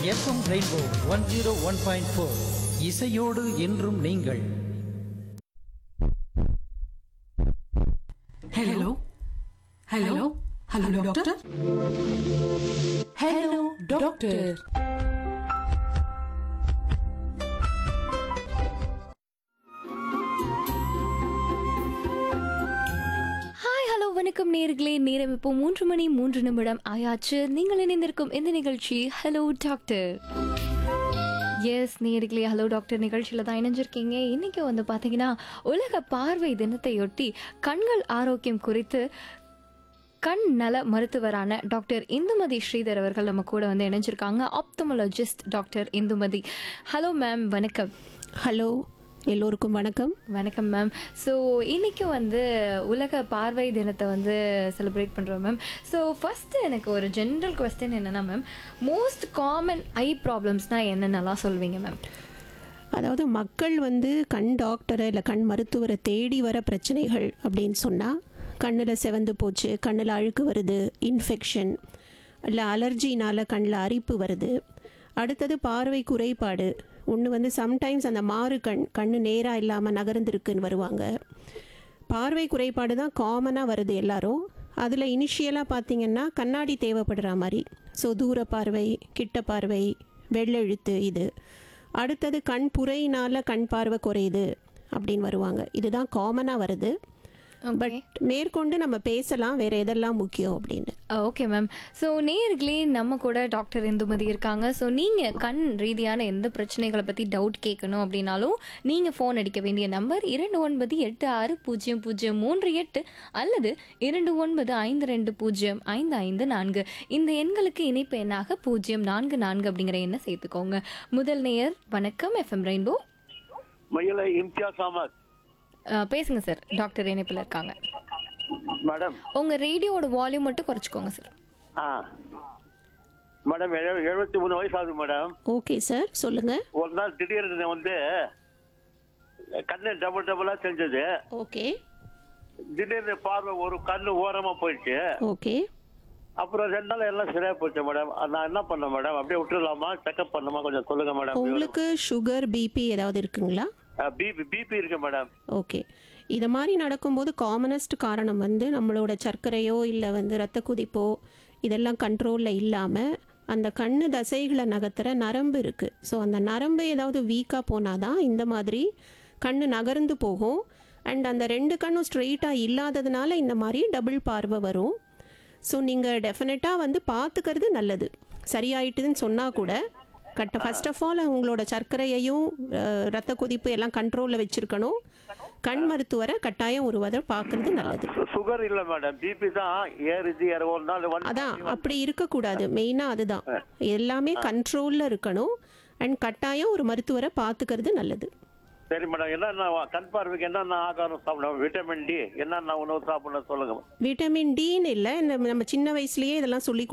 FM rainbow one zero one point four இசையோடு என்றும் நீங்கள் hello hello hello doctor hello doctor hi hello வணக்கம் நேர்களே நேரம் இப்போ மூன்று மணி மூன்று நிமிடம் ஆயாச்சு நீங்கள் இணைந்திருக்கும் இந்த நிகழ்ச்சி ஹலோ டாக்டர் எஸ் நேர்களே ஹலோ டாக்டர் நிகழ்ச்சியில் தான் இணைஞ்சிருக்கீங்க இன்றைக்கி வந்து பார்த்தீங்கன்னா உலக பார்வை தினத்தையொட்டி கண்கள் ஆரோக்கியம் குறித்து கண் நல மருத்துவரான டாக்டர் இந்துமதி ஸ்ரீதர் அவர்கள் நம்ம கூட வந்து இணைஞ்சிருக்காங்க ophthalmologist doctor Indumathi hello ma'am வணக்கம் ஹலோ எல்லோருக்கும் வணக்கம் வணக்கம் மேம் ஸோ இன்னைக்கு வந்து உலக பார்வை தினத்தை வந்து செலிப்ரேட் பண்ணுறோம் மேம் ஸோ ஃபஸ்ட்டு எனக்கு ஒரு ஜென்ரல் கொஸ்டின் என்னென்னா மேம் மோஸ்ட் காமன் ஐ ப்ராப்ளம்ஸ்னால் என்னென்னலாம் சொல்வீங்க மேம் அதாவது மக்கள் வந்து கண் டாக்டரை இல்லை கண் மருத்துவரை தேடி வர பிரச்சனைகள் அப்படின்னு சொன்னால் கண்ணில் செவந்து போச்சு கண்ணில் அழுக்கு வருது இன்ஃபெக்ஷன் இல்லை அலர்ஜினால் கண்ணில் அரிப்பு வருது அடுத்தது பார்வை குறைபாடு ஒன்று வந்து சம்டைம்ஸ் அந்த மாறு கண் கண்ணு நேராக இல்லாமல் நகர்ந்துருக்குன்னு வருவாங்க பார்வை குறைபாடு தான் காமனாக வருது எல்லாரும் அதில் இனிஷியலாக பார்த்தீங்கன்னா கண்ணாடி தேவைப்படுற மாதிரி ஸோ தூர பார்வை கிட்ட பார்வை வெள்ளெழுத்து இது அடுத்தது கண் புரையினால் கண் பார்வை குறையுது அப்படின்னு வருவாங்க இதுதான் காமனாக வருது பட் மேற்கொண்டு நம்ம பேசலாம் வேறு எதெல்லாம் முக்கியம் அப்படின்னு ஓகே மேம் ஸோ நேர்களே நம்ம கூட டாக்டர் இந்துமதி இருக்காங்க ஸோ நீங்கள் கண் ரீதியான எந்த பிரச்சனைகளை பற்றி டவுட் கேட்கணும் அப்படின்னாலும் நீங்கள் ஃபோன் அடிக்க வேண்டிய நம்பர் இரண்டு ஒன்பது எட்டு ஆறு பூஜ்ஜியம் பூஜ்ஜியம் மூன்று எட்டு அல்லது இரண்டு ஒன்பது ஐந்து ரெண்டு பூஜ்ஜியம் ஐந்து ஐந்து நான்கு இந்த எண்களுக்கு இணைப்பு எண்ணாக பூஜ்ஜியம் நான்கு நான்கு அப்படிங்கிற எண்ணை சேர்த்துக்கோங்க முதல் நேயர் வணக்கம் எஃப்எம் ரெயின்போ மயிலை இம்தியாஸ் அஹமத் அஹ், பேசுங்க சார் டாக்டர் இணைப்பில் இருக்காங்க மேடம் உங்கள் ரேடியோட வால்யூம் மட்டும் குறைச்சிக்கோங்க சார் ஆ மேடம் எழு- எழுபத்தி மூணு வயசு ஆகுது மேடம் ஓகே சார் சொல்லுங்கள் ஒரு நாள் திடீர்னு வந்து கண்ணு டபுள் டபுளா செஞ்சது ஓகே திடீர்னு பார்வை ஒரு கண்ணு ஓரமா போயிடுச்சு ஓகே அப்புறம் ரெண்டு நாள் எல்லாம் சரியா போச்சு மேடம் நான் என்ன பண்ணேன் மேடம் அப்படியே விட்டுடலாமா செக்அப் பண்ணலாமா கொஞ்சம் சொல்லுங்க மேடம் உங்களுக்கு சுகர் பிபி ஏதாவது இருக்குங்களா பிபி பிபி இருக்கு மேடம் ஓகே இது மாதிரி நடக்கும்போது காமனஸ்ட் காரணம் வந்து நம்மளோட சர்க்கரையோ இல்லை வந்து ரத்த குதிப்போ இதெல்லாம் கண்ட்ரோலில் இல்லாமல் அந்த கண்ணு தசைகளை நகர்த்துற நரம்பு இருக்குது ஸோ அந்த நரம்பு ஏதாவது வீக்காக போனால் தான் இந்த மாதிரி கண்ணு நகர்ந்து போகும் அண்ட் அந்த ரெண்டு கண்ணும் ஸ்ட்ரெயிட்டாக இல்லாததுனால இந்த மாதிரி டபுள் பார்வை வரும் ஸோ நீங்கள் டெஃபினட்டாக வந்து பார்த்துக்கிறது நல்லது சரியாயிட்டுதுன்னு சொன்னால் கூட கட்ட ஃபர்ஸ்ட் ஆஃப் ஆல் உங்களோட சர்க்கரையையும் அஹ், ரத்த கொதிப்பு எல்லாம் கண்ட்ரோலில் வச்சுருக்கணும் கண் மருத்துவரை கட்டாயம் ஒரு வதர் பார்க்கறது நல்லது சுகர் இல்ல மேடம் பிபி தான் ஏறுது ஏற ஒரு நாள் ஒன் அதான் அப்படி இருக்கக்கூடாது மெயினாக அதுதான் எல்லாமே கண்ட்ரோலில் இருக்கணும் அண்ட் கட்டாயம் ஒரு மருத்துவரை பார்த்துக்கிறது நல்லது சரி மேடம் என்னென்ன கண் பார்வைக்கு என்னென்ன ஆகாரம் சாப்பிடணும் விட்டமின் டி என்னென்ன உணவு சாப்பிடணும் சொல்லுங்க விட்டமின் டின்னு இல்லை நம்ம சின்ன வயசுலயே இதெல்லாம் சொல்லி